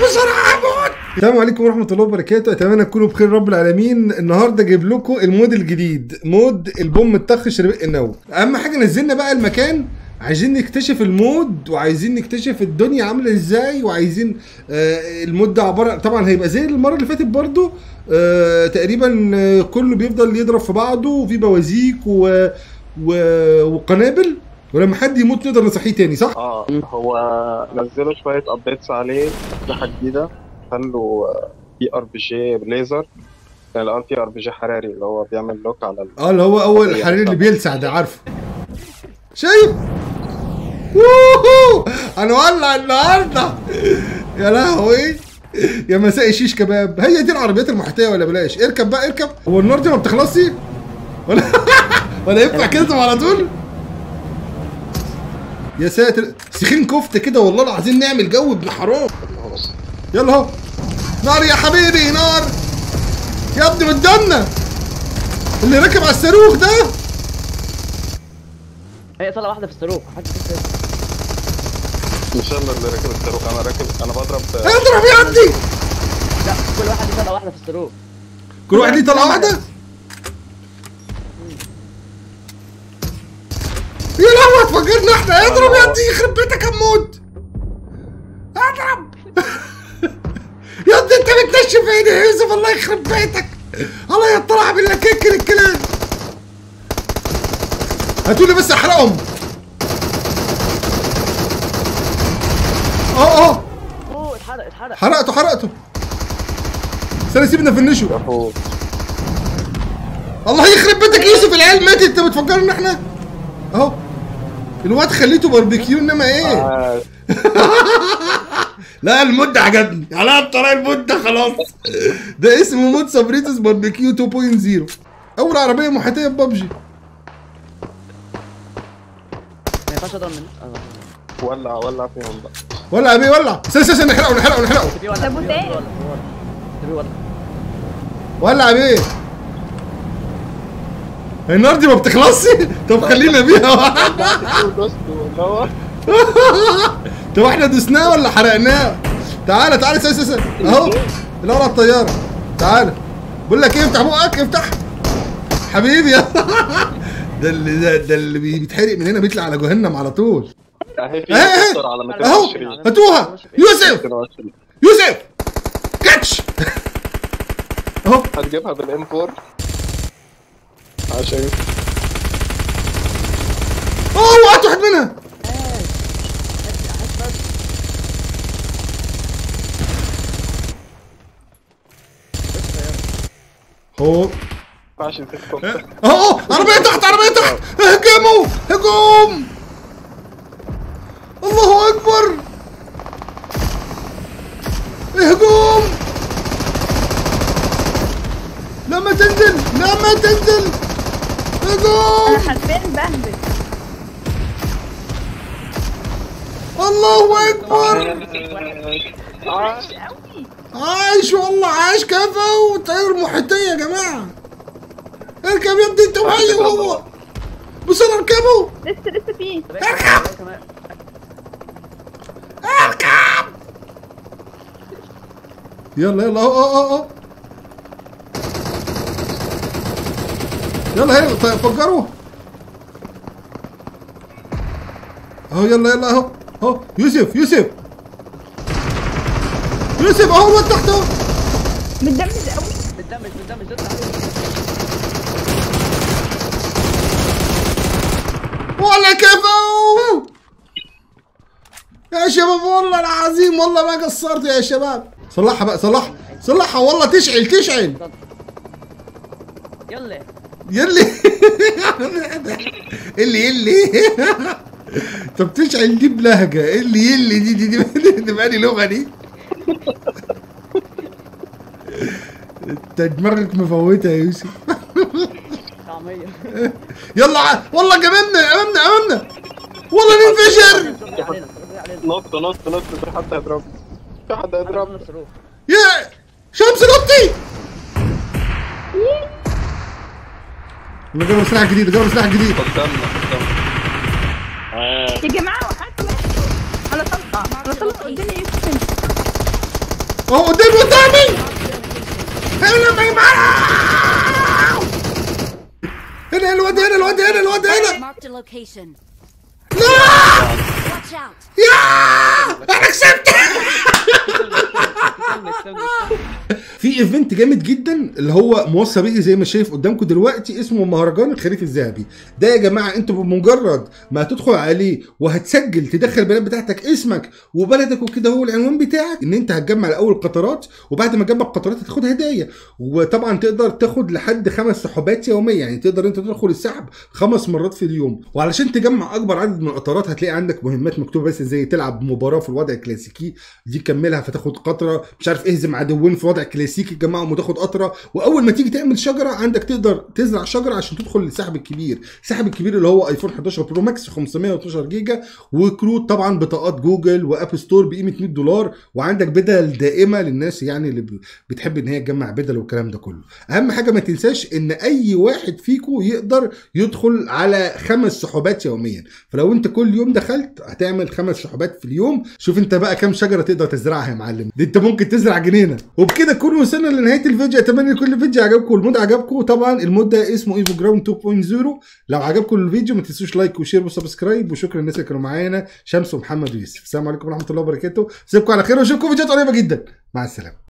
بسرعه هموت السلام عليكم ورحمه الله وبركاته اتمنى تكونوا بخير رب العالمين النهارده جايب لكم المود الجديد مود البوم الطخ شربق النو اهم حاجه نزلنا بقى المكان عايزين نكتشف المود وعايزين نكتشف الدنيا عامله ازاي وعايزين آه المود ده عباره طبعا هيبقى زي المره اللي فاتت برضو آه تقريبا آه كله بيفضل يضرب في بعضه وفي بوازيك و... و... وقنابل ولما حد يموت نقدر نصحيه تاني صح؟ اه هو نزلوا شوية ابديتس عليه أسلحة جديدة خلوا في ار بي جي بليزر كان الان في ار بي جي حراري اللي هو بيعمل لوك على ال... اه اللي هو اول الحرير اللي بيلسع ده عارفه شايف ووهو هنولع النهارده يا لهوي يا مساء شيش كباب هي دي العربيات المحيطيه ولا بلاش اركب بقى اركب هو النار دي ما بتخلصش ولا ولا ينفع كده على طول يا ساتر سخين كفته كده والله العظيم نعمل جو ابن حرام يلا اهو نار يا حبيبي نار يا ابني قدامنا اللي راكب على الصاروخ ده هي طلع واحده في الصاروخ حد في الصاروخ مش انا اللي راكب الصاروخ انا راكب انا بضرب اضرب يا ابني لا كل واحد طلع واحده في الصاروخ كل واحد ليه طلعه واحده يا لهوي اتفجرنا احنا اضرب يا ابني يخرب بيتك هموت اضرب يا ابني انت بتنشف ايدي يا يوسف الله يخرب بيتك الله يطلع بالكيكر الكلام هاتوا لي بس احرقهم اه اه اوه اتحرق اتحرق حرقته حرقته استنى سيبنا فنشه ياهو الله يخرب بيتك يوسف العيال ماتت انت بتفكر ان احنا اهو الواد خليته باربيكيو انما ايه آه، لا المود عجبني على الطريقه المود ده خلاص ده اسمه مود سابريتس باربيكيو 2.0 اول عربيه محيطيه في ببجي ما ينفعش اضرب من آه. ولع ولع فيهم بقى ولع بيه ولع استنى استنى استنى، نحرقه نحرقه نحرقه في ولا طب في وتاني؟ ولا في ولا ولع بيه النار دي ما بتخلصش طب خلينا بيها دوست اللي هو طب احنا دوسناه ولا حرقناه تعالى تعالى استنى استنى استنى. اهو الاول على الطياره تعالى بقول لك ايه افتح بقك افتح حبيبي يا ده اللي ده, ده اللي بي- بيتحرق من هنا بيطلع على جهنم على طول اهي في اهي اهي بوستر على اهو 220 هاتوها يوسف 220 يوسف كاتش اهو هتجيبها بالام 4 عشان اوه وقعت واحد منها اهو ما ينفعش تسكت اهو عربية تحت عربية تحت اهجموا هجوم الله اكبر هجوم لما تنزل لما تنزل هجوم انا حرفيا بهبل الله اكبر آه، عايش والله عايش كفى وطير محيطية يا جماعة اركب يا ابني انت وهي وهو بسرعة اركبوا لسه لسه فيه اركب كمان اركب يلا يلا اهو اهو اهو اهو يلا هي طيب فجروا اهو يلا يلا اهو اهو يوسف يوسف يوسف اهو الواد تحت اهو متدمج قوي بتدمج بتدمج تطلع عليه. ولا كفو يا شباب والله العظيم والله ما قصرت يا شباب صلحها بقى صلحها صلحها والله تشعل تشعل يلا يلي اللي يلي طب تشعل دي بلهجة اللي يلي دي دي دي, دي بأني لغة دي انت دماغك مفوتة يا يوسف طعميه يلا ع- والله جنبنا امامنا امامنا والله ننفجر صاروخ علينا صاروخ علينا نط نط نط في حد هيضربني في حد هيضربني الصاروخ يا شمس نطي والله جرب سلاح جديد جرب سلاح جديد قدامنا قدامنا آه. يا جماعه وحد على طلقه على طلقه قدامي يوسف اهو قدامي قدامي هنا ما يبقى هنا الواد هنا الواد هنا الواد هنا Marked a location. لا Watch out! يا انا كسبت كمل كمل في ايفنت جامد جدا اللي هو موصى بيه زي ما شايف قدامكم دلوقتي اسمه مهرجان الخريف الذهبي ده يا جماعه انتوا بمجرد ما هتدخل عليه وهتسجل تدخل البيانات بتاعتك اسمك وبلدك وكده هو العنوان بتاعك ان انت هتجمع الاول قطرات وبعد ما تجمع القطرات هتاخد هدايا وطبعا تقدر تاخد لحد خمس سحوبات يوميه يعني تقدر انت تدخل السحب خمس مرات في اليوم وعلشان تجمع اكبر عدد من القطرات هتلاقي عندك مهمات مكتوبه بس زي تلعب مباراه في الوضع الكلاسيكي دي كملها فتاخد قطره مش عارف اهزم عدوين في وضع كلاسيكي تجمعهم وتاخد قطره واول ما تيجي تعمل شجره عندك تقدر تزرع شجره عشان تدخل للسحب الكبير السحب الكبير اللي هو ايفون 11 برو ماكس 512 جيجا وكروت طبعا بطاقات جوجل واب ستور بقيمه 100 دولار وعندك بدل دائمه للناس يعني اللي ب- بتحب ان هي تجمع بدل والكلام ده كله اهم حاجه ما تنساش ان اي واحد فيكم يقدر يدخل على خمس سحوبات يوميا فلو انت كل يوم دخلت هتعمل خمس سحوبات في اليوم شوف انت بقى كام شجره تقدر تزرعها يا معلم دي انت ممكن تزرع جنينه وبكده نكون وصلنا لنهايه الفيديو اتمنى كل الفيديو عجبكم والمود عجبكم طبعا المود ده اسمه ايفو جراوند 2.0 لو عجبكم الفيديو ما تنسوش لايك وشير وسبسكرايب وشكرا للناس اللي كانوا معانا شمس ومحمد ويوسف السلام عليكم ورحمه الله وبركاته سيبكم على خير واشوفكم فيديوهات قريبه جدا مع السلامه